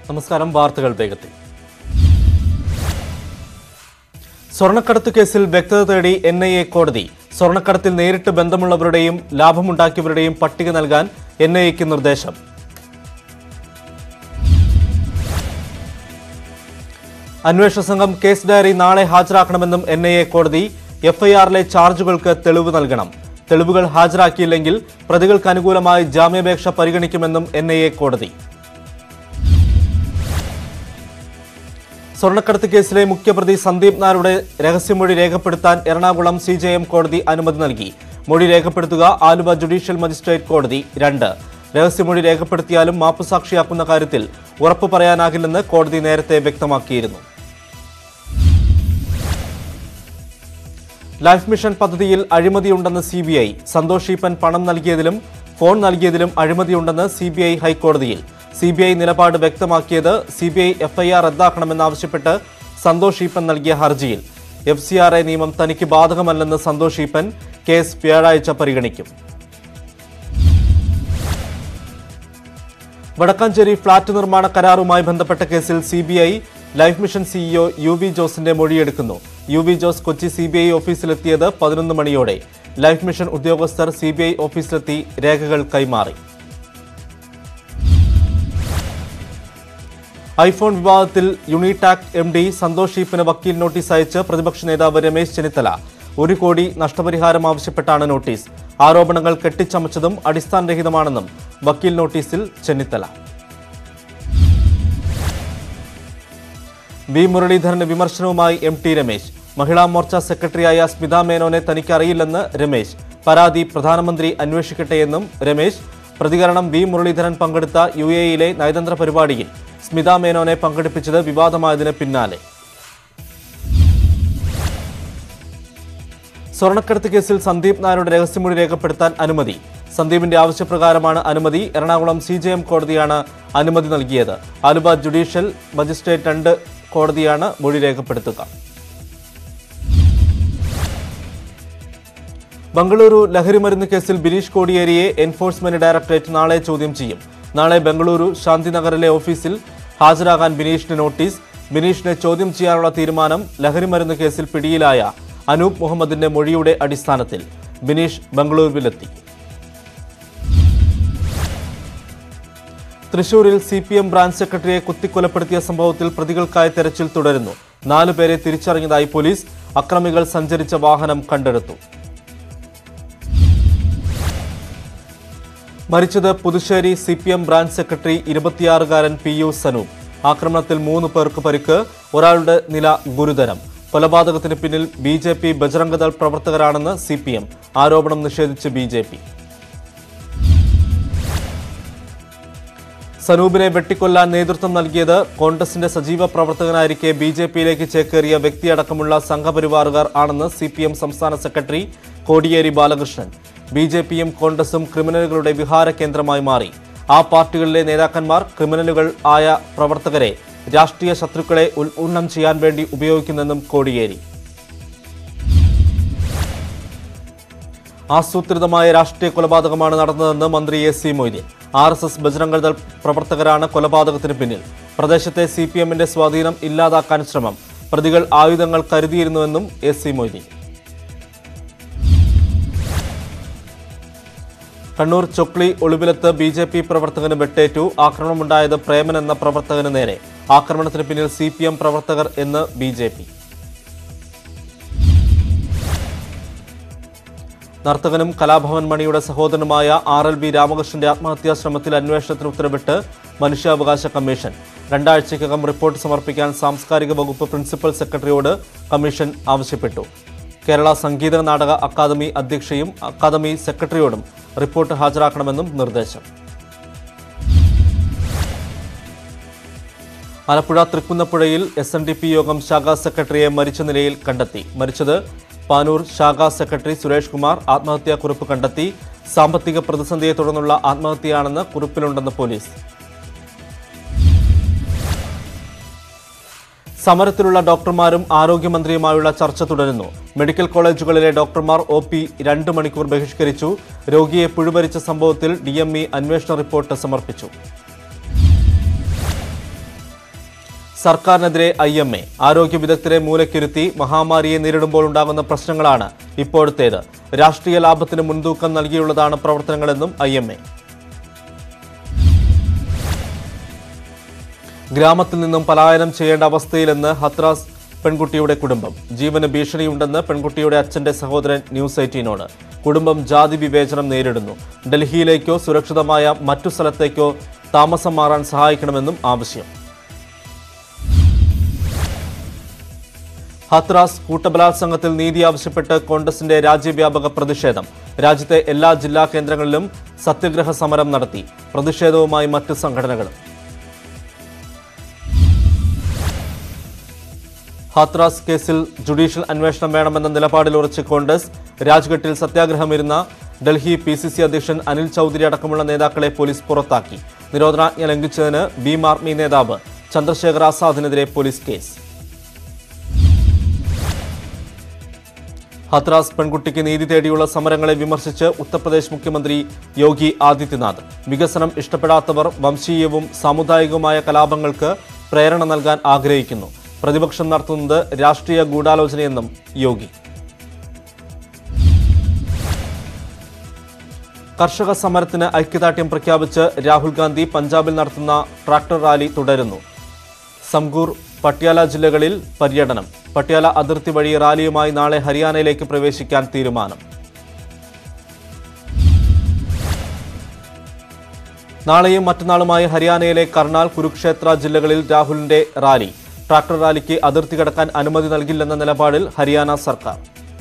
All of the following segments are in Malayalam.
നമസ്കാരം വാർത്തകൾ വേഗത്തിൽ സ്വർണ്ണക്കടത്ത് കേസിൽ വ്യക്തത തേടി എൻ ഐ എ കോടതി സ്വർണ്ണക്കടത്തിൽ നേരിട്ട് ബന്ധമുള്ളവരുടെയും ലാഭമുണ്ടാക്കിയവരുടെയും പട്ടിക നൽകാൻ എൻ ഐ എക്ക് നിർദ്ദേശം അന്വേഷണ സംഘം കേസ് ഡയറി നാളെ ഹാജരാക്കണമെന്നും എൻ ഐ എ കോടതി എഫ്ഐആറിലെ ചാർജുകൾക്ക് തെളിവ് നൽകണം തെളിവുകൾ ഹാജരാക്കിയില്ലെങ്കിൽ പ്രതികൾക്ക് അനുകൂലമായി ജാമ്യാപേക്ഷ പരിഗണിക്കുമെന്നും എൻ ഐ എ കോടതി സ്വർണ്ണക്കടത്ത് കേസിലെ മുഖ്യപ്രതി സന്ദീപ് നായരുടെ രഹസ്യമൊഴി രേഖപ്പെടുത്താൻ എറണാകുളം സി ജെ എം കോടതി അനുമതി നൽകി മൊഴി രേഖപ്പെടുത്തുക ആലുവ ജുഡീഷ്യൽ മജിസ്ട്രേറ്റ് കോടതി രണ്ട് രഹസ്യമൊഴി രേഖപ്പെടുത്തിയാലും മാപ്പുസാക്ഷിയാക്കുന്ന കാര്യത്തിൽ ഉറപ്പു പറയാനാകില്ലെന്ന് കോടതി നേരത്തെ വ്യക്തമാക്കിയിരുന്നു ലൈഫ് മിഷൻ പദ്ധതിയിൽ അഴിമതിയുണ്ടെന്ന് C B I Santosh Eappen പണം നൽകിയതിലും ഫോൺ നൽകിയതിലും അഴിമതിയുണ്ടെന്ന് സി ബി ഐ ഹൈക്കോടതിയിൽ സി ബി ഐ നിലപാട് വ്യക്തമാക്കിയത് സി ബി ഐ എഫ്ഐആർ റദ്ദാക്കണമെന്നാവശ്യപ്പെട്ട് സന്തോഷ് ഈപ്പൻ നൽകിയ ഹർജിയിൽ എഫ് സി ആർ എ നിയമം തനിക്ക് ബാധകമല്ലെന്ന് സന്തോഷ് ഈപ്പൻ കേസ് വ്യാഴാഴ്ച പരിഗണിക്കും വടക്കാഞ്ചേരി ഫ്ളാറ്റ് നിർമ്മാണ കരാറുമായി ബന്ധപ്പെട്ട കേസിൽ C B I life mission CEO U V ജോസിന്റെ മൊഴിയെടുക്കുന്നു U V Jose Kochi C B I ഓഫീസിലെത്തിയത് പതിനൊന്ന് മണിയോടെ ലൈഫ് മിഷൻ ഉദ്യോഗസ്ഥർ സി ബി ഐ ഓഫീസിലെത്തി രേഖകൾ കൈമാറി ഐഫോൺ വിവാദത്തിൽ യുണിടാക് എം ഡി സന്തോഷ് ഈപ്പന് വക്കീൽ നോട്ടീസ് അയച്ച് പ്രതിപക്ഷ നേതാവ് രമേശ് ചെന്നിത്തല ഒരു കോടി നഷ്ടപരിഹാരം ആവശ്യപ്പെട്ടാണ് നോട്ടീസ് ആരോപണങ്ങൾ കെട്ടിച്ചമച്ചതും അടിസ്ഥാനരഹിതമാണെന്നും വക്കീൽ നോട്ടീസിൽ ചെന്നിത്തല വി മുരളീധരന് വിമർശനവുമായി എം ടി രമേശ് മഹിളാ മോർച്ച സെക്രട്ടറിയായ സ്മിത മേനോനെ തനിക്കറിയില്ലെന്ന് രമേശ് പരാതി പ്രധാനമന്ത്രി അന്വേഷിക്കട്ടെയെന്നും രമേശ് പ്രതികരണം വി മുരളീധരൻ പങ്കെടുത്ത യു എയിലെ നയതന്ത്ര പരിപാടിയിൽ സ്മിത മേനോനെ പങ്കെടുപ്പിച്ചത് വിവാദമായതിന് പിന്നാലെ സ്വർണ്ണക്കടത്ത് കേസിൽ സന്ദീപ് നായരുടെ രഹസ്യമൊഴി രേഖപ്പെടുത്താൻ അനുമതി സന്ദീപിന്റെ ആവശ്യപ്രകാരമാണ് അനുമതി എറണാകുളം സി ജെ എം കോടതിയാണ് അനുമതി നൽകിയത് ആലുവ ജുഡീഷ്യൽ മജിസ്ട്രേറ്റ് രണ്ട് കോടതിയാണ് മൊഴി രേഖപ്പെടുത്തുക ബംഗളൂരു ലഹരിമരുന്ന് കേസിൽ ബിനീഷ് കോടിയേരിയെ എൻഫോഴ്സ്മെന്റ് ഡയറക്ടറേറ്റ് നാളെ ചോദ്യം ചെയ്യും നാളെ ബംഗളൂരു ശാന്തിനഗറിലെ ഓഫീസിൽ ഹാജരാകാൻ ബിനീഷിന് നോട്ടീസ് ബിനീഷിനെ ചോദ്യം ചെയ്യാനുള്ള തീരുമാനം ലഹരിമരുന്ന് കേസിൽ പിടിയിലായ അനൂപ് മുഹമ്മദിന്റെ മൊഴിയുടെ അടിസ്ഥാനത്തിൽ ബിനീഷ് ബംഗളൂരുവിലെത്തി തൃശൂരിൽ സി പി എം ബ്രാഞ്ച് സെക്രട്ടറിയെ കുത്തിക്കൊലപ്പെടുത്തിയ സംഭവത്തിൽ പ്രതികൾക്കായി തെരച്ചിൽ തുടരുന്നു നാലുപേരെ തിരിച്ചറിഞ്ഞതായി പോലീസ് അക്രമികൾ സഞ്ചരിച്ച വാഹനം കണ്ടെടുത്തു മരിച്ചത് Puthussery C P M branch secretary ഇരുപത്തിയാറുകാരൻ പി യു സനൂപ് ആക്രമണത്തിൽ മൂന്ന് പേർക്ക് പരിക്ക് ഒരാളുടെ നില ഗുരുതരം കൊലപാതകത്തിന് പിന്നിൽ ബി ജെ പി ബജറംഗദൾ പ്രവർത്തകരാണെന്ന് സി പി എം ആരോപണം നിഷേധിച്ച് ബി ജെ പി സനൂപിനെ വെട്ടിക്കൊല്ലാൻ നേതൃത്വം നൽകിയത് കോൺഗ്രസിന്റെ സജീവ പ്രവർത്തകനായിരിക്കെ ബി ജെ പിയിലേക്ക് ചേക്കേറിയ വ്യക്തിയടക്കമുള്ള സംഘപരിവാറുകാർ ആണെന്ന് സി പി എം സംസ്ഥാന secretary Kodiyeri Balakrishnan B J പിയും കോൺഗ്രസും ക്രിമിനലുകളുടെ വിഹാര കേന്ദ്രമായി മാറി ആ പാർട്ടികളിലെ നേതാക്കന്മാർ ക്രിമിനലുകൾ ആയ പ്രവർത്തകരെ രാഷ്ട്രീയ ശത്രുക്കളെ ഉന്മൂലനം ചെയ്യാൻ വേണ്ടി ഉപയോഗിക്കുന്നെന്നും കോടിയേരി ആസൂത്രിതമായ രാഷ്ട്രീയ കൊലപാതകമാണ് നടന്നതെന്ന് മന്ത്രി A C Moideen R S S Bajrang Dal പ്രവർത്തകരാണ് കൊലപാതകത്തിന് പിന്നിൽ പ്രദേശത്തെ സി പി എമ്മിന്റെ സ്വാധീനം ഇല്ലാതാക്കാൻ ശ്രമം പ്രതികൾ ആയുധങ്ങൾ കരുതിയിരുന്നുവെന്നും എ സി മൊയ്തീൻ കണ്ണൂർ ചൊക്ലി ഒളിവിലത്ത് ബി ജെ പി പ്രവർത്തകന് വെട്ടേറ്റു ആക്രമണമുണ്ടായത് പ്രേമൻ എന്ന പ്രവർത്തകന് നേരെ ആക്രമണത്തിന് പിന്നിൽ സി പി എം പ്രവർത്തകർ എന്ന് ബി ജെ പി നർത്തകനും കലാഭവൻ മണിയുടെ സഹോദരനുമായ ആർ എൽ വി രാമകൃഷ്ണന്റെ ആത്മഹത്യാ ശ്രമത്തിൽ അന്വേഷണത്തിന് ഉത്തരവിട്ട് മനുഷ്യാവകാശ കമ്മീഷൻ രണ്ടാഴ്ചയ്ക്കകം റിപ്പോർട്ട് സമർപ്പിക്കാൻ സാംസ്കാരിക വകുപ്പ് പ്രിൻസിപ്പൽ സെക്രട്ടറിയോട് കമ്മീഷൻ ആവശ്യപ്പെട്ടു കേരള സംഗീത നാടക അക്കാദമി അധ്യക്ഷയും അക്കാദമി സെക്രട്ടറിയോടും റിപ്പോർട്ട് ഹാജരാക്കണമെന്നും നിർദ്ദേശം ആലപ്പുഴ തൃക്കുന്നപ്പുഴയിൽ S N D P Yogam ശാഖാ സെക്രട്ടറിയെ മരിച്ച നിലയിൽ കണ്ടെത്തി മരിച്ചത് പാനൂർ ശാഖാ സെക്രട്ടറി സുരേഷ് കുമാർ ആത്മഹത്യാക്കുറിപ്പ് കണ്ടെത്തി സാമ്പത്തിക പ്രതിസന്ധിയെ തുടർന്നുള്ള ആത്മഹത്യയാണെന്ന് കുറിപ്പിലുണ്ടെന്ന് പോലീസ് സമരത്തിലുള്ള ഡോക്ടർമാരും ആരോഗ്യമന്ത്രിയുമായുള്ള ചർച്ച തുടരുന്നു മെഡിക്കൽ കോളേജുകളിലെ ഡോക്ടർമാർ ഒ പി രണ്ട് മണിക്കൂർ ബഹിഷ്കരിച്ചു രോഗിയെ പുഴുവരിച്ച സംഭവത്തിൽ ഡി എം ഇ അന്വേഷണ റിപ്പോർട്ട് സമർപ്പിച്ചു സർക്കാരിനെതിരെ ഐ എം എ ആരോഗ്യ വിദഗ്ധരെ മൂലക്കിരുത്തി മഹാമാരിയെ നേരിടുമ്പോൾ ഉണ്ടാകുന്ന പ്രശ്നങ്ങളാണ് ഇപ്പോഴത്തേത് രാഷ്ട്രീയ ലാഭത്തിന് മുൻതൂക്കം നൽകിയുള്ളതാണ് പ്രവർത്തനങ്ങളെന്നും ഐ എം എ ഗ്രാമത്തിൽ നിന്നും പലായനം ചെയ്യേണ്ട അവസ്ഥയിലെന്ന് ഹത്രാസ് പെൺകുട്ടിയുടെ കുടുംബം ജീവന് ഭീഷണിയുണ്ടെന്ന് പെൺകുട്ടിയുടെ അച്ഛന്റെ സഹോദരൻ ന്യൂസ് എയ്റ്റീനോട് കുടുംബം ജാതി വിവേചനം നേരിടുന്നു ഡൽഹിയിലേക്കോ സുരക്ഷിതമായ മറ്റു സ്ഥലത്തേക്കോ താമസം മാറാൻ സഹായിക്കണമെന്നും ആവശ്യം ഹത്രാസ് കൂട്ടബലാത്സംഗത്തിൽ നീതി ആവശ്യപ്പെട്ട് കോൺഗ്രസിന്റെ രാജ്യവ്യാപക പ്രതിഷേധം രാജ്യത്തെ എല്ലാ ജില്ലാ കേന്ദ്രങ്ങളിലും സത്യഗ്രഹ സമരം നടത്തി പ്രതിഷേധവുമായി മറ്റ് സംഘടനകളും ഹാത്രാസ് കേസിൽ ജുഡീഷ്യൽ അന്വേഷണം വേണമെന്ന നിലപാടിൽ ഉറച്ച് കോൺഗ്രസ് രാജ്ഘട്ടിൽ സത്യാഗ്രഹമിരുന്ന ഡൽഹി പി സി സി അധ്യക്ഷൻ അനിൽ ചൌധരി അടക്കമുള്ള നേതാക്കളെ പോലീസ് പുറത്താക്കി നിരോധനാജ്ഞ ലംഘിച്ചതിന് ഭീം ആർമി നേതാവ് ചന്ദ്രശേഖർ ആസാദിനെതിരെ പോലീസ് കേസ് ഹത്രാസ് പെൺകുട്ടിക്ക് നീതി തേടിയുള്ള സമരങ്ങളെ വിമർശിച്ച് ഉത്തർപ്രദേശ് മുഖ്യമന്ത്രി യോഗി ആദിത്യനാഥ് വികസനം ഇഷ്ടപ്പെടാത്തവർ വംശീയവും സാമുദായികവുമായ കലാപങ്ങൾക്ക് പ്രേരണ നൽകാൻ ആഗ്രഹിക്കുന്നു പ്രതിപക്ഷം നടത്തുന്നത് രാഷ്ട്രീയ ഗൂഢാലോചനയെന്നും യോഗി കർഷക സമരത്തിന് ഐക്യദാർഢ്യം പ്രഖ്യാപിച്ച് രാഹുൽ ഗാന്ധി പഞ്ചാബിൽ നടത്തുന്ന ട്രാക്ടർ റാലി തുടരുന്നു സംഗൂർ പട്യാല ജില്ലകളിൽ പര്യടനം പട്യാല അതിർത്തി വഴി റാലിയുമായി നാളെ ഹരിയാനയിലേക്ക് പ്രവേശിക്കാൻ തീരുമാനം നാളെയും മറ്റന്നാളുമായി ഹരിയാനയിലെ കർണാൽ കുരുക്ഷേത്ര ജില്ലകളിൽ രാഹുലിന്റെ റാലി ട്രാക്ടർ റാലിക്ക് അതിർത്തി കടക്കാൻ അനുമതി നൽകില്ലെന്ന നിലപാടിൽ ഹരിയാന സർക്കാർ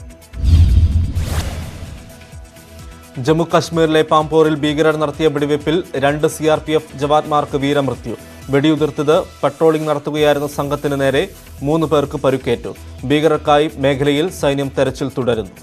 ജമ്മു കശ്മീരിലെ പാംപോറിൽ ഭീകരർ നടത്തിയ വെടിവയ്പിൽ രണ്ട് സി ആർ പി എഫ് ജവാന്മാർക്ക് വീരമൃത്യു വെടിയുതിർത്തത് പട്രോളിംഗ് നടത്തുകയായിരുന്ന സംഘത്തിന് നേരെ മൂന്ന് പേർക്ക് പരുക്കേറ്റു ഭീകരർക്കായി മേഖലയിൽ സൈന്യം തെരച്ചിൽ തുടരുന്നു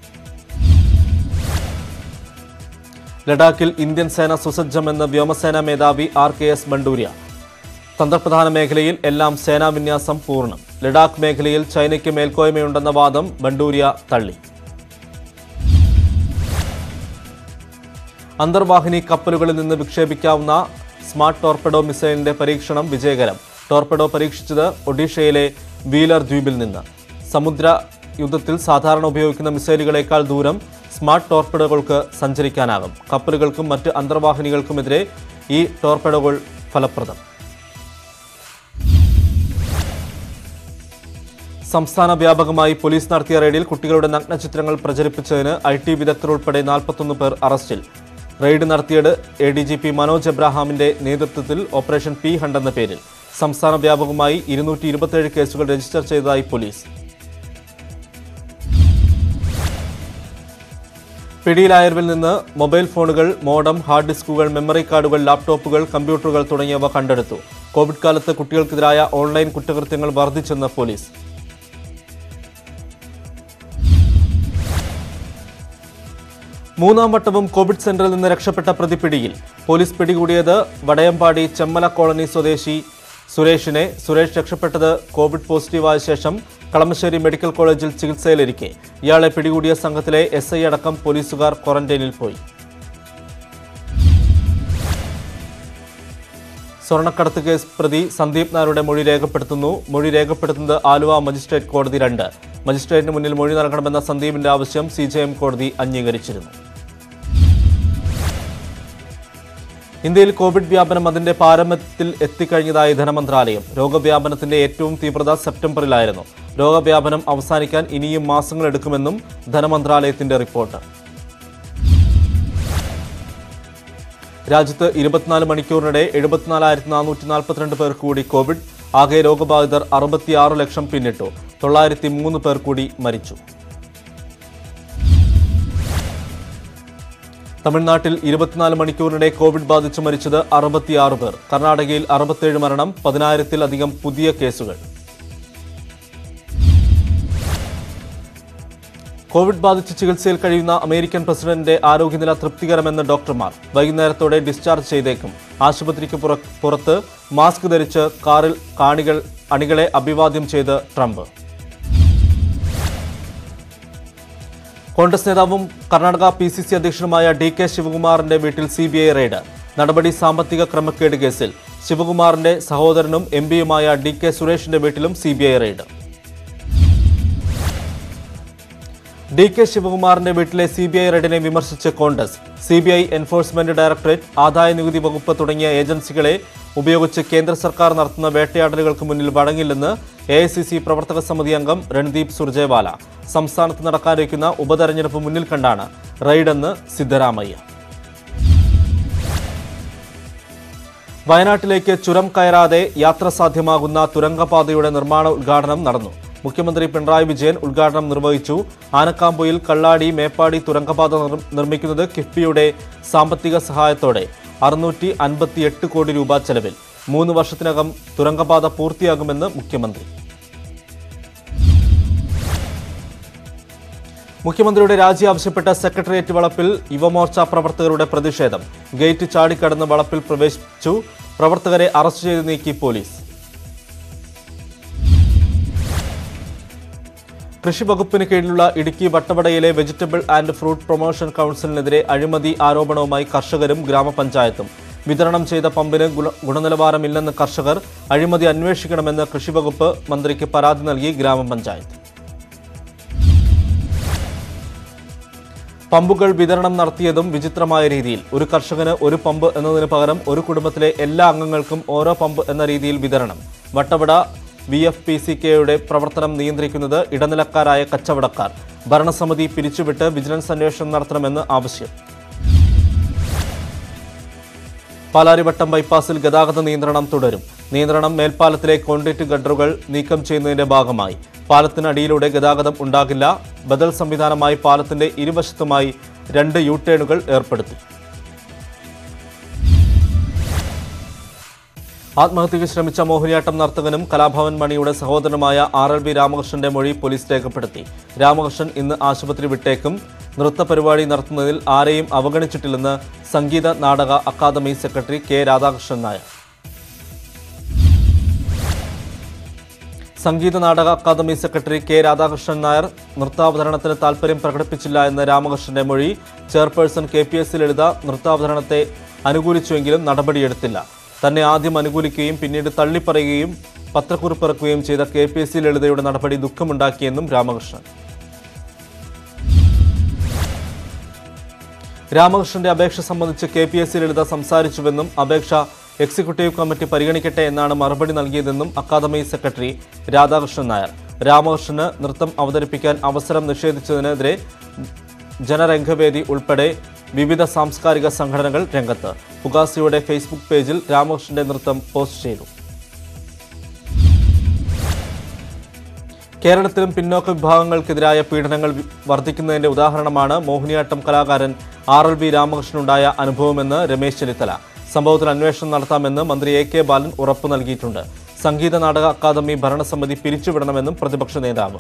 ലഡാക്കിൽ ഇന്ത്യൻ സേന സുസജ്ജമെന്ന് വ്യോമസേനാ മേധാവി ആർ കെ എസ് ബണ്ടൂരിയ തന്ത്രപ്രധാന മേഖലയിൽ എല്ലാം സേനാ വിന്യാസം പൂർണ്ണം ലഡാക്ക് മേഖലയിൽ ചൈനയ്ക്ക് മേൽക്കോയ്മയുണ്ടെന്ന വാദം ബണ്ടൂരിയ തള്ളി അന്തർവാഹിനി കപ്പലുകളിൽ നിന്ന് വിക്ഷേപിക്കാവുന്ന സ്മാർട്ട് ടോർപെഡോ മിസൈലിന്റെ പരീക്ഷണം വിജയകരം ടോർപെഡോ പരീക്ഷിച്ചത് ഒഡീഷയിലെ വീലർ ദ്വീപിൽ നിന്ന് സമുദ്ര യുദ്ധത്തിൽ സാധാരണ ഉപയോഗിക്കുന്ന മിസൈലുകളേക്കാൾ ദൂരം സ്മാർട്ട് ടോർപെഡോകൾക്ക് സഞ്ചരിക്കാനാകും കപ്പലുകൾക്കും മറ്റ് അന്തർവാഹിനികൾക്കുമെതിരെ ഈ ടോർപെഡോകൾ ഫലപ്രദം സംസ്ഥാന വ്യാപകമായി പോലീസ് നടത്തിയ റെയ്ഡിൽ കുട്ടികളുടെ നഗ്നചിത്രങ്ങൾ പ്രചരിപ്പിച്ചതിന് ഐ ടി വിദഗ്ധർ ഉൾപ്പെടെ നാൽപ്പത്തൊന്ന് പേർ അറസ്റ്റിൽ റെയ്ഡ് നടത്തിയത് A D G P Manoj എബ്രാഹാമിന്റെ നേതൃത്വത്തിൽ ഓപ്പറേഷൻ പി ഹണ്ട് എന്ന പേരിൽ സംസ്ഥാന വ്യാപകമായി ഇരുന്നൂറ്റി ഇരുപത്തിയേഴ് കേസുകൾ രജിസ്റ്റർ ചെയ്തതായി പോലീസ് പിടിയിലായവരിൽ നിന്ന് മൊബൈൽ ഫോണുകൾ മോഡം ഹാർഡ് ഡിസ്കുകൾ മെമ്മറി കാർഡുകൾ ലാപ്ടോപ്പുകൾ കമ്പ്യൂട്ടറുകൾ തുടങ്ങിയവ കണ്ടെടുത്തു കോവിഡ് കാലത്ത് കുട്ടികൾക്കെതിരായ ഓൺലൈൻ കുറ്റകൃത്യങ്ങൾ വർദ്ധിച്ചെന്ന് പോലീസ് മൂന്നാം വട്ടവും കോവിഡ് സെന്ററിൽ നിന്ന് രക്ഷപ്പെട്ട പ്രതി പിടിയിൽ പോലീസ് പിടികൂടിയത് വടയമ്പാടി ചെമ്മല കോളനി സ്വദേശി സുരേഷിനെ സുരേഷ് രക്ഷപ്പെട്ടത് കോവിഡ് പോസിറ്റീവായ ശേഷം കളമശ്ശേരി മെഡിക്കൽ കോളേജിൽ ചികിത്സയിലിരിക്കെ ഇയാളെ പിടികൂടിയ സംഘത്തിലെ എസ് ഐ അടക്കം പോലീസുകാർ ക്വാറന്റൈനിൽ പോയി സ്വർണ്ണക്കടത്ത് കേസ് പ്രതി സന്ദീപ് നായരുടെ മൊഴി രേഖപ്പെടുത്തുന്നു മൊഴി രേഖപ്പെടുത്തുന്നത് ആലുവ മജിസ്ട്രേറ്റ് കോടതി രണ്ട് മജിസ്ട്രേറ്റിന് മുന്നിൽ മൊഴി നൽകണമെന്ന സന്ദീപിന്റെ ആവശ്യം സി ജെ എം കോടതി അംഗീകരിച്ചിരുന്നു ഇന്ത്യയിൽ കോവിഡ് വ്യാപനം അതിന്റെ പാരമ്യത്തിൽ എത്തിക്കഴിഞ്ഞതായി ധനമന്ത്രാലയം രോഗവ്യാപനത്തിന്റെ ഏറ്റവും തീവ്രത സെപ്റ്റംബറിലായിരുന്നു രോഗവ്യാപനം അവസാനിക്കാൻ ഇനിയും മാസങ്ങളെടുക്കുമെന്നും ധനമന്ത്രാലയത്തിന്റെ റിപ്പോർട്ട് രാജ്യത്ത് ഇരുപത്തിനാല് മണിക്കൂറിനിടെ എഴുപത്തിനാലായിരത്തി നാനൂറ്റി നാൽപ്പത്തിരണ്ട് പേർ കൂടി കോവിഡ് ആകെ രോഗബാധിതർ അറുപത്തിയാറ് ലക്ഷം പിന്നിട്ടു തൊള്ളായിരത്തി മൂന്ന് പേർ കൂടി മരിച്ചു തമിഴ്നാട്ടിൽ ഇരുപത്തിനാല് മണിക്കൂറിനിടെ കോവിഡ് ബാധിച്ച് മരിച്ചത് അറുപത്തിയാറ് പേർ കർണാടകയിൽ അറുപത്തേഴ് മരണം പതിനായിരത്തിലധികം പുതിയ കേസുകൾ കോവിഡ് ബാധിച്ച് ചികിത്സയിൽ കഴിയുന്ന അമേരിക്കൻ പ്രസിഡന്റിന്റെ ആരോഗ്യനില തൃപ്തികരമെന്ന് ഡോക്ടർമാർ വൈകുന്നേരത്തോടെ ഡിസ്ചാർജ് ചെയ്തേക്കും ആശുപത്രിക്ക് പുറ- പുറത്ത് മാസ്ക് ധരിച്ച് കാറിൽ കാണികൾ അണികളെ അഭിവാദ്യം ചെയ്ത് ട്രംപ് കോൺഗ്രസ് നേതാവും കർണാടക പി സി സി അധ്യക്ഷനുമായ ഡി കെ ശിവകുമാറിന്റെ വീട്ടിൽ സി ബി ഐ റെയ്ഡ് നടപടി സാമ്പത്തിക ക്രമക്കേട് കേസിൽ ശിവകുമാറിന്റെ സഹോദരനും എം പിയുമായ ഡി കെ സുരേഷിന്റെ വീട്ടിലും C B I raid D K ശിവകുമാറിന്റെ വീട്ടിലെ സി ബി ഐ റെയ്ഡിനെ വിമർശിച്ച് congress C B I enforcement directorate ആദായ നികുതി വകുപ്പ് തുടങ്ങിയ ഏജൻസികളെ ഉപയോഗിച്ച് കേന്ദ്ര സർക്കാർ നടത്തുന്ന വേട്ടയാടലുകൾക്ക് മുന്നിൽ വഴങ്ങില്ലെന്ന് എ ഐ സി സി പ്രവർത്തക സമിതി അംഗം രൺദീപ് സുർജേവാല സംസ്ഥാനത്ത് നടക്കാനിരിക്കുന്ന ഉപതെരഞ്ഞെടുപ്പ് മുന്നിൽ കണ്ടാണ് റെയ്ഡെന്ന് സിദ്ധരാമയ്യ വയനാട്ടിലേക്ക് ചുരം കയറാതെ യാത്ര സാധ്യമാകുന്ന തുരങ്കപാതയുടെ നിർമ്മാണ ഉദ്ഘാടനം നടന്നു മുഖ്യമന്ത്രി പിണറായി വിജയൻ ഉദ്ഘാടനം നിർവഹിച്ചു ആനക്കാമ്പൊയിൽ കള്ളാടി മേപ്പാടി തുരങ്കപാത നിർ- നിർമ്മിക്കുന്നത് കിഫ്ബിയുടെ സാമ്പത്തിക സഹായത്തോടെ അറുന്നൂറ്റി അൻപത്തിയെട്ട് കോടി രൂപ ചെലവിൽ മൂന്ന് വർഷത്തിനകം തുരങ്കപാത പൂർത്തിയാകുമെന്ന് മുഖ്യമന്ത്രി മുഖ്യമന്ത്രിയുടെ രാജി ആവശ്യപ്പെട്ട സെക്രട്ടേറിയറ്റ് വളപ്പിൽ യുവമോർച്ച പ്രവർത്തകരുടെ പ്രതിഷേധം ഗേറ്റ് ചാടിക്കടന്ന് വളപ്പിൽ പ്രവേശിച്ചു പ്രവർത്തകരെ അറസ്റ്റ് ചെയ്ത് നീക്കി പോലീസ് കൃഷി വകുപ്പിന് കീഴിലുള്ള ഇടുക്കി വട്ടവടയിലെ വെജിറ്റബിൾ ആൻഡ് ഫ്രൂട്ട് പ്രൊമോഷൻ കൗൺസിലിനെതിരെ അഴിമതി ആരോപണവുമായി കർഷകരും ഗ്രാമപഞ്ചായത്തും വിതരണം ചെയ്ത പമ്പിന് ഗുണ- ഗുണനിലവാരമില്ലെന്ന് കർഷകർ അഴിമതി അന്വേഷിക്കണമെന്ന് കൃഷിവകുപ്പ് മന്ത്രിക്ക് പരാതി നൽകി ഗ്രാമപഞ്ചായത്ത് പമ്പുകൾ വിതരണം നടത്തിയതും വിചിത്രമായ രീതിയിൽ ഒരു കർഷകന് ഒരു പമ്പ് എന്നതിന് പകരം ഒരു കുടുംബത്തിലെ എല്ലാ അംഗങ്ങൾക്കും ഓരോ പമ്പ് എന്ന രീതിയിൽ വിതരണം Vattavada V F P C കെയുടെ പ്രവർത്തനം നിയന്ത്രിക്കുന്നത് ഇടനിലക്കാരായ കച്ചവടക്കാർ ഭരണസമിതി പിരിച്ചുവിട്ട് വിജിലൻസ് അന്വേഷണം നടത്തണമെന്ന് ആവശ്യം പാലാരിവട്ടം ബൈപ്പാസിൽ ഗതാഗത നിയന്ത്രണം തുടരും നിയന്ത്രണം മേൽപ്പാലത്തിലെ കോൺക്രീറ്റ് ഗഡറുകൾ നീക്കം ചെയ്യുന്നതിന്റെ ഭാഗമായി പാലത്തിനടിയിലൂടെ ഗതാഗതം ഉണ്ടാകില്ല ബദൽ സംവിധാനമായി പാലത്തിന്റെ ഇരുവശത്തുമായി രണ്ട് യു ടേണുകൾ ഏർപ്പെടുത്തി ആത്മഹത്യയ്ക്ക് ശ്രമിച്ച മോഹിനിയാട്ടം നർത്തകനും കലാഭവൻ മണിയുടെ സഹോദരനുമായ ആർ എൽ ബി രാമകൃഷ്ണന്റെ മൊഴി പോലീസ് രേഖപ്പെടുത്തി രാമകൃഷ്ണൻ ഇന്ന് ആശുപത്രി വിട്ടേക്കും നൃത്ത പരിപാടി നടത്തുന്നതിൽ ആരെയും അവഗണിച്ചിട്ടില്ലെന്ന് Sangeetha Nataka academy secretary K Radhakrishnan Nair Sangeetha Nataka academy secretary K Radhakrishnan Nair നൃത്താവതരണത്തിന് താൽപ്പര്യം പ്രകടിപ്പിച്ചില്ല എന്ന രാമകൃഷ്ണന്റെ മൊഴി chairperson K P S Lalitha നൃത്താവതരണത്തെ അനുകൂലിച്ചുവെങ്കിലും നടപടിയെടുത്തില്ല തന്നെ ആദ്യം അനുകൂലിക്കുകയും പിന്നീട് തള്ളിപ്പറയുകയും പത്രക്കുറിപ്പിറക്കുകയും ചെയ്ത കെ പി എസ് സി ലളിതയുടെ നടപടി ദുഃഖമുണ്ടാക്കിയെന്നും രാമകൃഷ്ണൻ രാമകൃഷ്ണന്റെ അപേക്ഷ സംബന്ധിച്ച് K P S C Lalitha സംസാരിച്ചുവെന്നും അപേക്ഷ എക്സിക്യൂട്ടീവ് കമ്മിറ്റി പരിഗണിക്കട്ടെ എന്നാണ് മറുപടി നൽകിയതെന്നും അക്കാദമി സെക്രട്ടറി രാധാകൃഷ്ണൻ നായർ രാമകൃഷ്ണന് നൃത്തം അവതരിപ്പിക്കാൻ അവസരം നിഷേധിച്ചതിനെതിരെ ജനരംഗവേദി ഉൾപ്പെടെ വിവിധ സാംസ്കാരിക സംഘടനകൾ രംഗത്ത് പുകാസിയുടെ ഫേസ്ബുക്ക് പേജിൽ രാമകൃഷ്ണന്റെ നൃത്തം പോസ്റ്റ് ചെയ്തു കേരളത്തിലും പിന്നോക്ക വിഭാഗങ്ങൾക്കെതിരായ പീഡനങ്ങൾ വി- വർദ്ധിക്കുന്നതിന്റെ ഉദാഹരണമാണ് മോഹിനിയാട്ടം കലാകാരൻ ആർ എൽ വി രാമകൃഷ്ണനുണ്ടായ അനുഭവമെന്ന് രമേശ് ചെന്നിത്തല സംഭവത്തിൽ അന്വേഷണം നടത്താമെന്ന് മന്ത്രി എ കെ ബാലൻ ഉറപ്പു നൽകിയിട്ടുണ്ട് സംഗീത നാടക അക്കാദമി ഭരണസമിതി പിരിച്ചുവിടണമെന്നും പ്രതിപക്ഷ നേതാവ്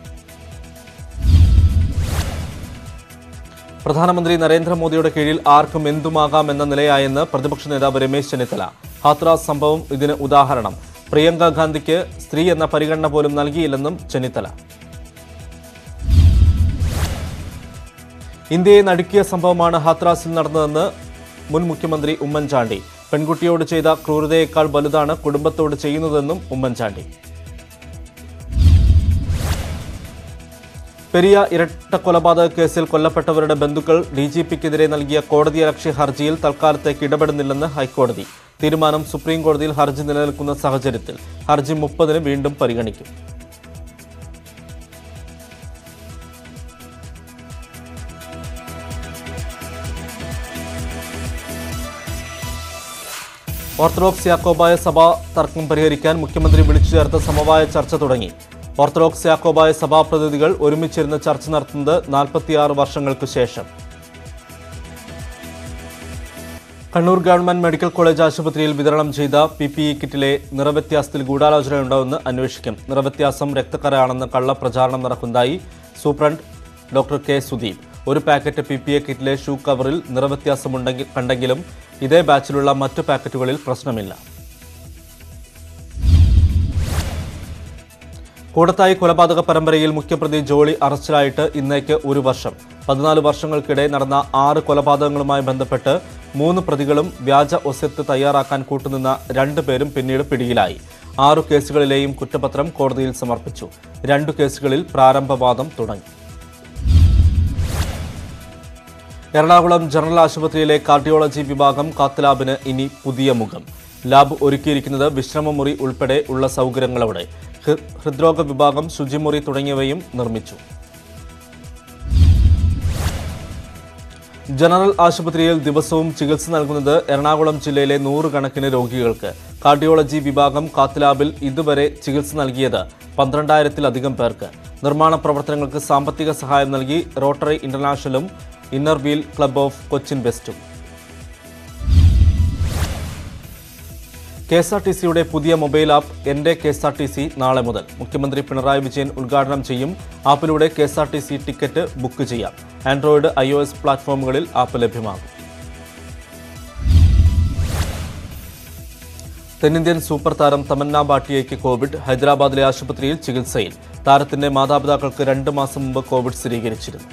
പ്രധാനമന്ത്രി നരേന്ദ്രമോദിയുടെ കീഴിൽ ആർക്കും എന്തുമാകാമെന്ന നിലയായെന്ന് പ്രതിപക്ഷ നേതാവ് രമേശ് ചെന്നിത്തല ഹാത്രാസ് സംഭവം ഇതിന് ഉദാഹരണം പ്രിയങ്ക ഗാന്ധിക്ക് സ്ത്രീ എന്ന പരിഗണന പോലും നൽകിയില്ലെന്നും ചെന്നിത്തല ഇന്ത്യയെ നടുക്കിയ സംഭവമാണ് ഹാത്രാസിൽ നടന്നതെന്ന് മുൻ മുഖ്യമന്ത്രി ഉമ്മൻചാണ്ടി പെൺകുട്ടിയോട് ചെയ്ത ക്രൂരതയേക്കാൾ വലുതാണ് കുടുംബത്തോട് ചെയ്യുന്നതെന്നും ഉമ്മൻചാണ്ടി പെരിയ ഇരട്ട കൊലപാതക കേസിൽ കൊല്ലപ്പെട്ടവരുടെ ബന്ധുക്കൾ ഡി ജി പിക്കെതിരെ നൽകിയ കോടതിയലക്ഷ്യ ഹർജിയിൽ തൽക്കാലത്തേക്ക് ഇടപെടുന്നില്ലെന്ന് ഹൈക്കോടതി തീരുമാനം സുപ്രീം കോടതിയിൽ ഹർജി നിലനിൽക്കുന്ന സാഹചര്യത്തിൽ ഹർജി മുപ്പതിന് വീണ്ടും പരിഗണിക്കും ഓർത്തഡോക്സ് യാക്കോബായ സഭ തർക്കം പരിഹരിക്കാൻ മുഖ്യമന്ത്രി വിളിച്ചു ചേർത്ത സമവായ ചർച്ച തുടങ്ങി ഓർത്തഡോക്സ് യാക്കോബായ സഭാ പ്രതിനിധികൾ ഒരുമിച്ചിരുന്ന് ചർച്ച നടത്തുന്നത് നാൽപ്പത്തിയാറ് വർഷങ്ങൾക്ക് ശേഷം കണ്ണൂർ ഗവൺമെന്റ് മെഡിക്കൽ കോളേജ് ആശുപത്രിയിൽ വിതരണം ചെയ്ത പി പി ഇ കിറ്റിലെ നിറവ്യത്യാസത്തിൽ ഗൂഢാലോചനയുണ്ടോയെന്ന് അന്വേഷിക്കും നിറവ്യത്യാസം രക്തക്കറയാണെന്ന് കള്ളപ്രചാരണം നടക്കുന്നതായി സൂപ്രണ്ട് ഡോക്ടർ കെ സുദീപ് ഒരു പാക്കറ്റ് പി പി എ കിറ്റിലെ ഷൂ കവറിൽ നിറവ്യത്യാസമുണ്ടെങ്കിൽ കണ്ടെങ്കിലും ഇതേ ബാച്ചിലുള്ള മറ്റു പാക്കറ്റുകളിൽ പ്രശ്നമില്ല കൂടത്തായി കൊലപാതക പരമ്പരയിൽ മുഖ്യപ്രതി ജോളി അറസ്റ്റിലായിട്ട് ഇന്നേക്ക് ഒരു വർഷം പതിനാല് വർഷങ്ങൾക്കിടെ നടന്ന ആറ് കൊലപാതകങ്ങളുമായി ബന്ധപ്പെട്ട് മൂന്ന് പ്രതികളും വ്യാജ ഒസ്യത്ത് തയ്യാറാക്കാൻ കൂട്ടുനിന്ന രണ്ടുപേരും പിന്നീട് പിടിയിലായി ആറു കേസുകളിലെയും കുറ്റപത്രം കോടതിയിൽ സമർപ്പിച്ചു രണ്ടു കേസുകളിൽ പ്രാരംഭവാദം തുടങ്ങി എറണാകുളം ജനറൽ ആശുപത്രിയിലെ കാർഡിയോളജി വിഭാഗം കാത്ത് ലാബിന് ഇനി പുതിയ മുഖം ലാബ് ഒരുക്കിയിരിക്കുന്നത് വിശ്രമമുറി ഉൾപ്പെടെ ഉള്ള സൗകര്യങ്ങളോടെ ഹൃ- ഹൃദ്രോഗ വിഭാഗം ശുചിമുറി തുടങ്ങിയവയും നിർമ്മിച്ചു ജനറൽ ആശുപത്രിയിൽ ദിവസവും ചികിത്സ നൽകുന്നത് എറണാകുളം ജില്ലയിലെ നൂറുകണക്കിന് രോഗികൾക്ക് കാർഡിയോളജി വിഭാഗം കാത്ത് ലാബിൽ ഇതുവരെ ചികിത്സ നൽകിയത് പന്ത്രണ്ടായിരത്തിലധികം പേർക്ക് നിർമ്മാണ പ്രവർത്തനങ്ങൾക്ക് സാമ്പത്തിക സഹായം നൽകി റോട്ടറി ഇന്റർനാഷണലും inner wheel club of Cochin ബെസ്റ്റും കെ എസ് ആർ ടി സിയുടെ പുതിയ മൊബൈൽ ആപ്പ് എന്റെ K S R T C നാളെ മുതൽ മുഖ്യമന്ത്രി പിണറായി വിജയൻ ഉദ്ഘാടനം ചെയ്യും ആപ്പിലൂടെ K S R T C ticket book ചെയ്യാം ആൻഡ്രോയിഡ് ഐ ഒ എസ് പ്ലാറ്റ്ഫോമുകളിൽ ആപ്പ് ലഭ്യമാകും തെന്നിന്ത്യൻ സൂപ്പർ താരം തമന്ന ഭാട്ടിയയ്ക്ക് കോവിഡ് ഹൈദരാബാദിലെ ആശുപത്രിയിൽ ചികിത്സയിൽ താരത്തിന്റെ മാതാപിതാക്കൾക്ക് രണ്ട് മാസം മുമ്പ് കോവിഡ് സ്ഥിരീകരിച്ചിരുന്നു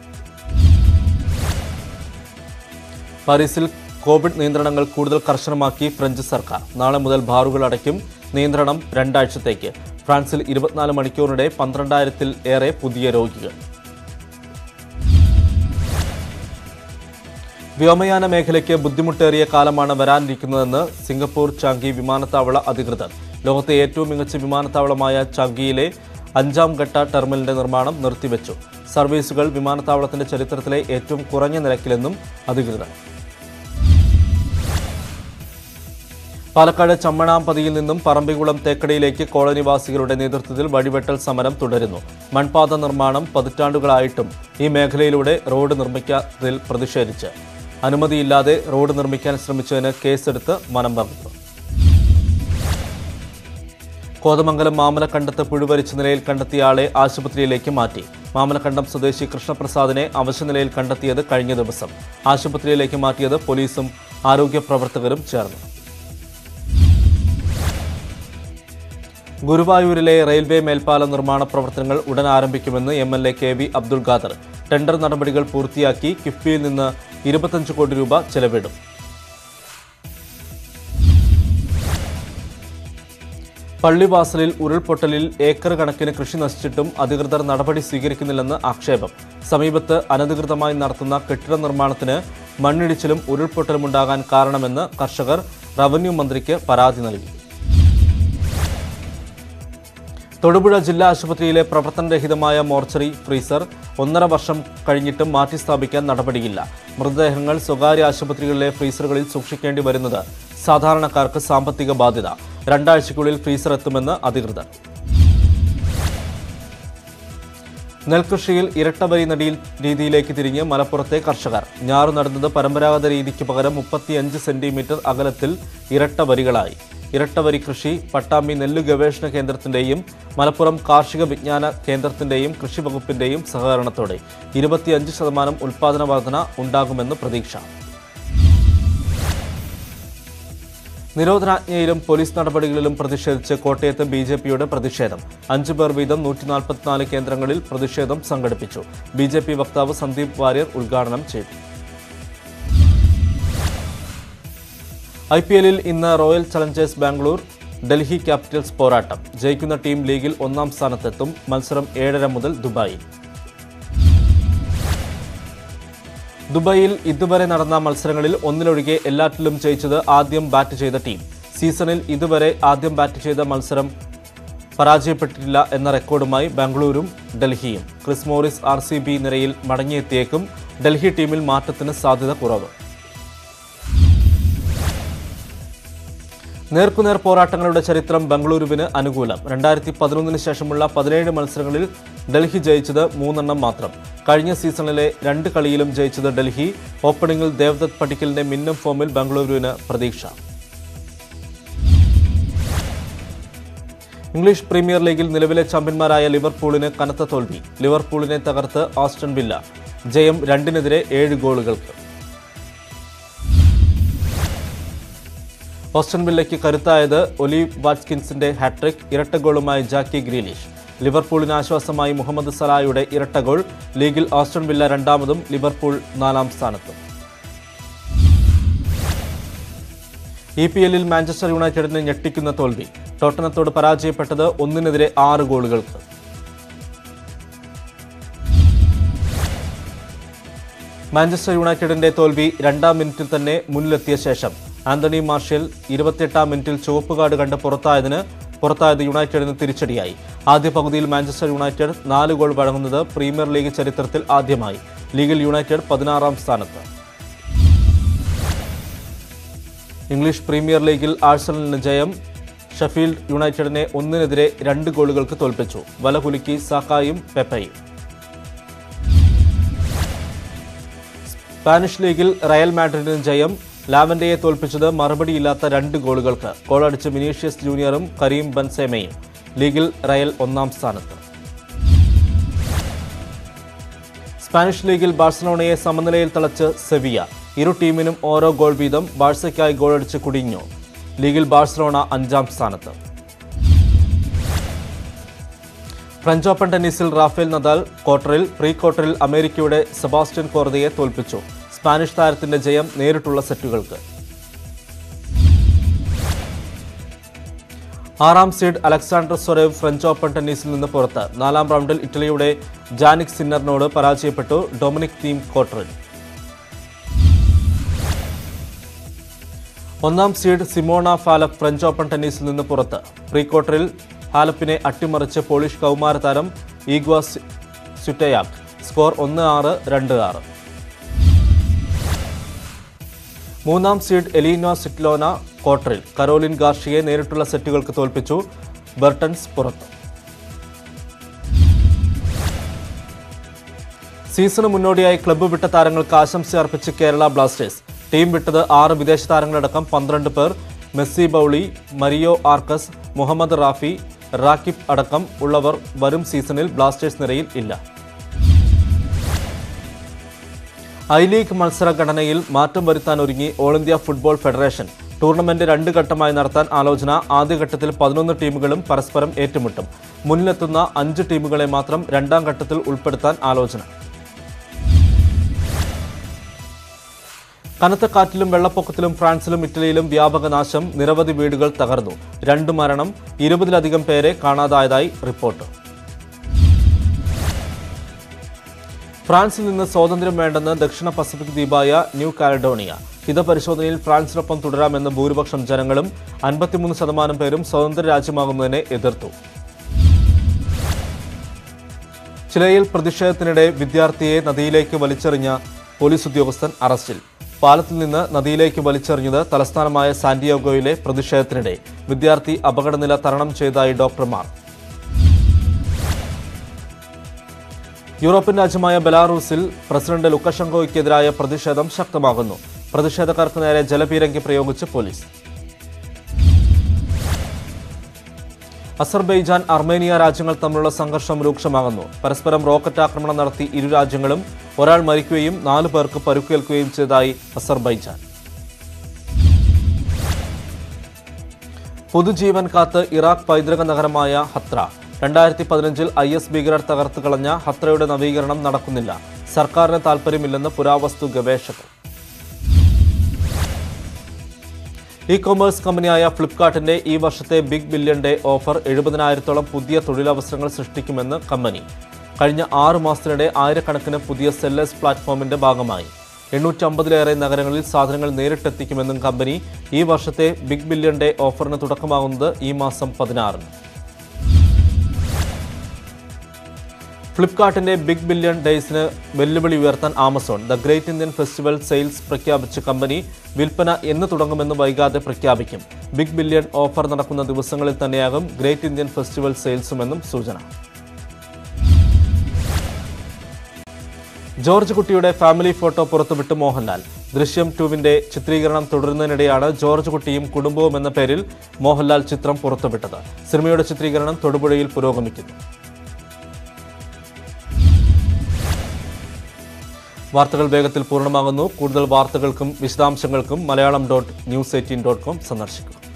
പാരീസിൽ കോവിഡ് നിയന്ത്രണങ്ങൾ കൂടുതൽ കർശനമാക്കി ഫ്രഞ്ച് സർക്കാർ നാളെ മുതൽ ബാറുകൾ അടയ്ക്കും നിയന്ത്രണം രണ്ടാഴ്ചത്തേക്ക് ഫ്രാൻസിൽ ഇരുപത്തിനാല് മണിക്കൂറിനിടെ പന്ത്രണ്ടായിരത്തിൽ ഏറെ പുതിയ രോഗികൾ വ്യോമയാന മേഖലയ്ക്ക് ബുദ്ധിമുട്ടേറിയ കാലമാണ് വരാനിരിക്കുന്നതെന്ന് സിംഗപ്പൂർ ചാങ്കി വിമാനത്താവള അധികൃതർ ലോകത്തെ ഏറ്റവും മികച്ച വിമാനത്താവളമായ ചാങ്കിയിലെ അഞ്ചാം ഘട്ട ടെർമിനലിന്റെ നിർമ്മാണം നിർത്തിവെച്ചു സർവീസുകൾ വിമാനത്താവളത്തിന്റെ ചരിത്രത്തിലെ ഏറ്റവും കുറഞ്ഞ നിരക്കിലെന്നും അധികൃതർ പാലക്കാട് ചമ്മണാമ്പതിയിൽ നിന്നും പറമ്പിക്കുളം തേക്കടിയിലേക്ക് കോളനിവാസികളുടെ നേതൃത്വത്തിൽ വഴിവെട്ടൽ സമരം തുടരുന്നു മൺപാത നിർമ്മാണം പതിറ്റാണ്ടുകളായിട്ടും ഈ മേഖലയിലൂടെ റോഡ് നിർമ്മിക്കാത്തതിൽ പ്രതിഷേധിച്ച് അനുമതിയില്ലാതെ റോഡ് നിർമ്മിക്കാൻ ശ്രമിച്ചതിന് കേസെടുത്ത് മനം പറഞ്ഞു കോതമംഗലം മാമലക്കണ്ടത്ത് പുഴുവരിച്ച നിലയിൽ കണ്ടെത്തിയ ആളെ ആശുപത്രിയിലേക്ക് മാറ്റി മാമലക്കണ്ടം സ്വദേശി കൃഷ്ണപ്രസാദിനെ അവശനിലയിൽ കണ്ടെത്തിയത് കഴിഞ്ഞ ദിവസം ആശുപത്രിയിലേക്ക് മാറ്റിയത് പോലീസും ആരോഗ്യ പ്രവർത്തകരും ചേർന്നു ഗുരുവായൂരിലെ റെയിൽവേ മേൽപ്പാല നിർമ്മാണ പ്രവർത്തനങ്ങൾ ഉടൻ ആരംഭിക്കുമെന്ന് M L A K V Abdul Khader tender നടപടികൾ പൂർത്തിയാക്കി കിഫ്ബിയിൽ നിന്ന് ഇരുപത്തഞ്ച് കോടി രൂപ ചെലവിടും പള്ളിവാസലിൽ ഉരുൾപൊട്ടലിൽ ഏക്കർ കണക്കിന് കൃഷി നശിച്ചിട്ടും അധികൃതർ നടപടി സ്വീകരിക്കുന്നില്ലെന്ന് ആക്ഷേപം സമീപത്ത് അനധികൃതമായി നടത്തുന്ന കെട്ടിട നിർമ്മാണത്തിന് മണ്ണിടിച്ചിലും ഉരുൾപൊട്ടലും ഉണ്ടാകാൻ കാരണമെന്ന് കർഷകർ റവന്യൂ മന്ത്രിക്ക് പരാതി നൽകി തൊടുപുഴ ജില്ലാ ആശുപത്രിയിലെ പ്രവർത്തനരഹിതമായ മോർച്ചറി ഫ്രീസർ ഒന്നര വർഷം കഴിഞ്ഞിട്ടും മാറ്റി സ്ഥാപിക്കാൻ നടപടിയില്ല മൃതദേഹങ്ങൾ സ്വകാര്യ ആശുപത്രികളിലെ ഫ്രീസറുകളിൽ സൂക്ഷിക്കേണ്ടി വരുന്നത് സാധാരണക്കാർക്ക് സാമ്പത്തിക ബാധ്യത രണ്ടാഴ്ചയ്ക്കുള്ളിൽ ഫ്രീസർ എത്തുമെന്ന് അധികൃതർ നെൽകൃഷിയിൽ ഇരട്ടവരി നടിയിൽ രീതിയിലേക്ക് തിരിഞ്ഞ് മലപ്പുറത്തെ കർഷകർ ഞാറു നടുന്നത് പരമ്പരാഗത രീതിക്ക് പകരം മുപ്പത്തിയഞ്ച് സെന്റിമീറ്റർ അകലത്തിൽ ഇരട്ട വരികളായി ഇരട്ടവരി കൃഷി പട്ടാമ്പി നെല്ല് ഗവേഷണ കേന്ദ്രത്തിന്റെയും മലപ്പുറം കാർഷിക വിജ്ഞാന കേന്ദ്രത്തിന്റെയും കൃഷി വകുപ്പിന്റെയും സഹകരണത്തോടെ ഇരുപത്തിയഞ്ച് ശതമാനം ഉൽപാദന വർധന ഉണ്ടാകുമെന്ന് പ്രതീക്ഷ നിരോധനാജ്ഞയിലും പോലീസ് നടപടികളിലും പ്രതിഷേധിച്ച് കോട്ടയത്ത് ബി ജെ പിയുടെ പ്രതിഷേധം അഞ്ചു പേർ വീതം നൂറ്റി നാൽപ്പത്തിനാല് കേന്ദ്രങ്ങളിൽ പ്രതിഷേധം സംഘടിപ്പിച്ചു ബി ജെ പി വക്താവ് സന്ദീപ് വാര്യർ ഉദ്ഘാടനം ചെയ്തു ഐ പി എല്ലിൽ ഇന്ന് royal challengers Bangalore Delhi capitals പോരാട്ടം ജയിക്കുന്ന ടീം ലീഗിൽ ഒന്നാം സ്ഥാനത്തെത്തും മത്സരം ഏഴര മുതൽ ദുബായിൽ ദുബായിൽ ഇതുവരെ നടന്ന മത്സരങ്ങളിൽ ഒന്നിലൊഴികെ എല്ലാറ്റിലും ജയിച്ചത് ആദ്യം ബാറ്റ് ചെയ്ത ടീം സീസണിൽ ഇതുവരെ ആദ്യം ബാറ്റ് ചെയ്ത മത്സരം പരാജയപ്പെട്ടിട്ടില്ല എന്ന റെക്കോർഡുമായി ബാംഗ്ലൂരും ഡൽഹിയും Chris Morris R C B നിരയിൽ മടങ്ങിയെത്തിയേക്കും ഡൽഹി ടീമിൽ മാറ്റത്തിന് സാധ്യത കുറവ് നേർക്കുനേർ പോരാട്ടങ്ങളുടെ ചരിത്രം ബംഗളൂരുവിന് അനുകൂലം രണ്ടായിരത്തി പതിനൊന്നിന് ശേഷമുള്ള പതിനേഴ് മത്സരങ്ങളിൽ ഡൽഹി ജയിച്ചത് മൂന്നെണ്ണം മാത്രം കഴിഞ്ഞ സീസണിലെ രണ്ട് കളിയിലും ജയിച്ചത് ഡൽഹി ഓപ്പണിംഗിൽ ദേവദത്ത് പട്ടിക്കലിന്റെ മിന്നും ഫോമിൽ ബംഗളൂരുവിന് പ്രതീക്ഷ ഇംഗ്ലീഷ് പ്രീമിയർ ലീഗിൽ നിലവിലെ ചാമ്പ്യന്മാരായ ലിവർപൂളിന് കനത്ത തോൽവി ലിവർപൂളിനെ തകർത്ത് ആസ്റ്റൺ വില്ല ജയം രണ്ടിനെതിരെ ഏഴ് ഗോളുകൾക്ക് ഓസ്റ്റൺ വില്ലയ്ക്ക് കരുത്തായത് ഒലീവ് വാറ്റ്കിൻസിന്റെ ഹാട്രിക് ഇരട്ട ഗോളുമായി ജാക്കി ഗ്രീലിഷ് ലിവർപൂളിന് ആശ്വാസമായി മുഹമ്മദ് സലായുടെ ഇരട്ട ഗോൾ ലീഗിൽ ഓസ്റ്റൺ വില്ല രണ്ടാമതും ലിവർപൂൾ നാലാം സ്ഥാനത്തും ഇ പി എല്ലിൽ മാഞ്ചസ്റ്റർ യുണൈറ്റഡിന് ഞെട്ടിക്കുന്ന തോൽവി ടോട്ടനത്തോട് പരാജയപ്പെട്ടത് ഒന്നിനെതിരെ ആറ് ഗോളുകൾക്ക് മാഞ്ചസ്റ്റർ യുണൈറ്റഡിന്റെ തോൽവി രണ്ടാം മിനിറ്റിൽ തന്നെ മുന്നിലെത്തിയ ശേഷം ആന്റണി മാർഷ്യൽ ഇരുപത്തിയെട്ടാം മിനിറ്റിൽ ചുവപ്പ് കാർഡ് കണ്ട് പുറത്തായതിന് പുറത്തായത് യുണൈറ്റഡിന് തിരിച്ചടിയായി ആദ്യ പകുതിയിൽ മാഞ്ചസ്റ്റർ യുണൈറ്റഡ് നാല് ഗോൾ വഴങ്ങുന്നത് പ്രീമിയർ ലീഗ് ചരിത്രത്തിൽ ആദ്യമായി ലീഗിൽ യുണൈറ്റഡ് പതിനാറാം സ്ഥാനത്ത് ഇംഗ്ലീഷ് പ്രീമിയർ ലീഗിൽ ആഴ്സണലിന് ജയം ഷഫീൽഡ് യുണൈറ്റഡിനെ ഒന്നിനെതിരെ രണ്ട് ഗോളുകൾക്ക് തോൽപ്പിച്ചു വലകുലുക്കി സാക്കായും പെപ്പയും സ്പാനിഷ് ലീഗിൽ റയൽ മാഡ്രിഡിന് ജയം ലാവൻഡയെ തോൽപ്പിച്ചത് മറുപടിയില്ലാത്ത രണ്ട് ഗോളുകൾക്ക് ഗോളടിച്ച് വിനീഷ്യസ് ജൂനിയറും കരീം ബൻസേമയും ലീഗിൽ റയൽ ഒന്നാം സ്ഥാനത്ത് സ്പാനിഷ് ലീഗിൽ ബാഴ്സലോണയെ സമനിലയിൽ തളച്ച് സെവിയ ഇരു ടീമിനും ഓരോ ഗോൾ വീതം ബാഴ്സയ്ക്കായി ഗോളടിച്ച് കുടിഞ്ഞു ലീഗിൽ ബാഴ്സലോണ അഞ്ചാം സ്ഥാനത്ത് ഫ്രഞ്ച് ഓപ്പൺ ടെന്നീസിൽ റാഫേൽ നദാൽ ക്വാർട്ടറിൽ പ്രീ ക്വാർട്ടറിൽ അമേരിക്കയുടെ സെബാസ്റ്റ്യൻ കോർദയെ തോൽപ്പിച്ചു സ്പാനിഷ് താരത്തിന്റെ ജയം നേരിട്ടുള്ള സെറ്റുകൾക്ക് ആറാം seed Alexander Zverev French Open ടെന്നീസിൽ നിന്ന് പുറത്ത് നാലാം റൗണ്ടിൽ ഇറ്റലിയുടെ ജാനിക് സിന്നറിനോട് പരാജയപ്പെട്ടു ഡൊമിനിക് തീം ക്വാർട്ടറിൽ ഒന്നാം seed Simona Halep French Open ടെന്നീസിൽ നിന്ന് പുറത്ത് പ്രീ ക്വാർട്ടറിൽ ഹാലപ്പിനെ അട്ടിമറിച്ച് പോളിഷ് കൗമാര താരം ഈഗ്വ സുറ്റയാക് സ്കോർ ഒന്ന് ആറ് രണ്ട് ആറ് മൂന്നാം സീഡ് എലീന സിറ്റ്ലോന ക്വാർട്ടറിൽ കരോലിൻ ഗാർഷിയെ നേരിട്ടുള്ള സെറ്റുകൾക്ക് തോൽപ്പിച്ചു ബർട്ടൺസ് പുറത്ത് സീസണ് മുന്നോടിയായി ക്ലബ്ബ് വിട്ട താരങ്ങൾക്ക് ആശംസ അർപ്പിച്ച് കേരള ബ്ലാസ്റ്റേഴ്സ് ടീം വിട്ടത് ആറ് വിദേശ താരങ്ങളടക്കം പന്ത്രണ്ട് പേർ Messi Bouli Mario Arques Muhammad Rafi Rakib അടക്കം ഉള്ളവർ വരും സീസണിൽ ബ്ലാസ്റ്റേഴ്സ് നിരയിൽ ഇല്ല ഐ ലീഗ് മത്സര ഘടനയിൽ മാറ്റം വരുത്താൻ ഒരുങ്ങി all India football federation tournament രണ്ട് ഘട്ടമായി നടത്താൻ ആലോചന ആദ്യഘട്ടത്തിൽ പതിനൊന്ന് ടീമുകളും പരസ്പരം ഏറ്റുമുട്ടും മുന്നിലെത്തുന്ന അഞ്ച് ടീമുകളെ മാത്രം രണ്ടാം ഘട്ടത്തിൽ ഉൾപ്പെടുത്താൻ ആലോചന കനത്ത കാറ്റിലും വെള്ളപ്പൊക്കത്തിലും ഫ്രാൻസിലും ഇറ്റലിയിലും വ്യാപക നാശം നിരവധി വീടുകൾ തകർന്നു രണ്ട് മരണം ഇരുപതിലധികം പേരെ കാണാതായതായി റിപ്പോർട്ട് ഫ്രാൻസിൽ നിന്ന് സ്വാതന്ത്ര്യം വേണ്ടെന്ന് ദക്ഷിണ പസഫിക് ദ്വീപായ ന്യൂ കാലഡോണിയ ഹിതപരിശോധനയിൽ ഫ്രാൻസിനൊപ്പം തുടരാമെന്ന് ഭൂരിപക്ഷം ജനങ്ങളും അൻപത്തിമൂന്ന് ശതമാനം പേരും സ്വതന്ത്ര രാജ്യമാകുന്നതിനെ എതിർത്തു ചിലയിൽ പ്രതിഷേധത്തിനിടെ വിദ്യാർത്ഥിയെ നദിയിലേക്ക് വലിച്ചെറിഞ്ഞ പോലീസ് ഉദ്യോഗസ്ഥൻ അറസ്റ്റിൽ പാലത്തിൽ നിന്ന് നദിയിലേക്ക് വലിച്ചെറിഞ്ഞത് തലസ്ഥാനമായ സാന്റിയാഗോയിലെ പ്രതിഷേധത്തിനിടെ വിദ്യാർത്ഥി അപകടനില തരണം ചെയ്തതായി ഡോക്ടർമാർ യൂറോപ്യൻ രാജ്യമായ ബെലാറൂസിൽ പ്രസിഡന്റ് ലുക്കഷങ്കോയ്ക്കെതിരായ പ്രതിഷേധം ശക്തമാകുന്നു പ്രതിഷേധക്കാർക്ക് നേരെ ജലപീരങ്കി പ്രയോഗിച്ച് പോലീസ് അസർബൈജാൻ അർമേനിയ രാജ്യങ്ങൾ തമ്മിലുള്ള സംഘർഷം രൂക്ഷമാകുന്നു പരസ്പരം റോക്കറ്റ് ആക്രമണം നടത്തി ഇരു രാജ്യങ്ങളും ഒരാൾ മരിക്കുകയും നാല് പേർക്ക് പരുക്കേൽക്കുകയും ചെയ്തതായി അസർബൈജാൻ പൊതുജീവൻ കാത്ത് ഇറാഖ് പൈതൃക നഗരമായ ഹത്ര രണ്ടായിരത്തി പതിനഞ്ചിൽ ഐ എസ് ഭീകരർ തകർത്തു കളഞ്ഞ ഹത്രയുടെ നവീകരണം നടക്കുന്നില്ല സർക്കാരിന് താൽപ്പര്യമില്ലെന്ന് പുരാവസ്തു ഗവേഷകർ ഇ കൊമേഴ്സ് കമ്പനിയായ ഫ്ലിപ്കാർട്ടിന്റെ ഈ വർഷത്തെ ബിഗ് ബില്യൺ ഡേ ഓഫർ എഴുപതിനായിരത്തോളം പുതിയ തൊഴിലവസരങ്ങൾ സൃഷ്ടിക്കുമെന്ന് കമ്പനി കഴിഞ്ഞ ആറ് മാസത്തിനിടെ ആയിരക്കണക്കിന് പുതിയ സെല്ലേഴ്സ് പ്ലാറ്റ്ഫോമിന്റെ ഭാഗമായി എണ്ണൂറ്റമ്പതിലേറെ നഗരങ്ങളിൽ സാധനങ്ങൾ നേരിട്ടെത്തിക്കുമെന്നും കമ്പനി ഈ വർഷത്തെ ബിഗ് ബില്യൺ ഡേ ഓഫറിന് തുടക്കമാകുന്നത് ഈ മാസം പതിനാറിന് ഫ്ലിപ്കാർട്ടിന്റെ ബിഗ് ബില്യൺ ഡേയ്സിന് വെല്ലുവിളി ഉയർത്താൻ Amazon the great Indian festival sales പ്രഖ്യാപിച്ച കമ്പനി വിൽപ്പന എന്ന് തുടങ്ങുമെന്ന് വൈകാതെ പ്രഖ്യാപിക്കും ബിഗ് ബില്യൺ ഓഫർ നടക്കുന്ന ദിവസങ്ങളിൽ തന്നെയാകും ഗ്രേറ്റ് ഇന്ത്യൻ ഫെസ്റ്റിവൽ സെയിൽസുമെന്നും സൂചന ജോർജ് കുട്ടിയുടെ ഫാമിലി ഫോട്ടോ പുറത്തുവിട്ട് മോഹൻലാൽ ദൃശ്യം ടുവിന്റെ ചിത്രീകരണം തുടരുന്നതിനിടെയാണ് ജോർജ് കുട്ടിയും കുടുംബവും എന്ന പേരിൽ മോഹൻലാൽ ചിത്രം പുറത്തുവിട്ടത് സിനിമയുടെ ചിത്രീകരണം തൊടുപുഴയിൽ പുരോഗമിക്കുന്നു വാർത്തകൾ വേഗത്തിൽ പൂർണ്ണമാകുന്നു കൂടുതൽ വാർത്തകൾക്കും വിശദാംശങ്ങൾക്കും Malayalam dot news eighteen dot com സന്ദർശിക്കുക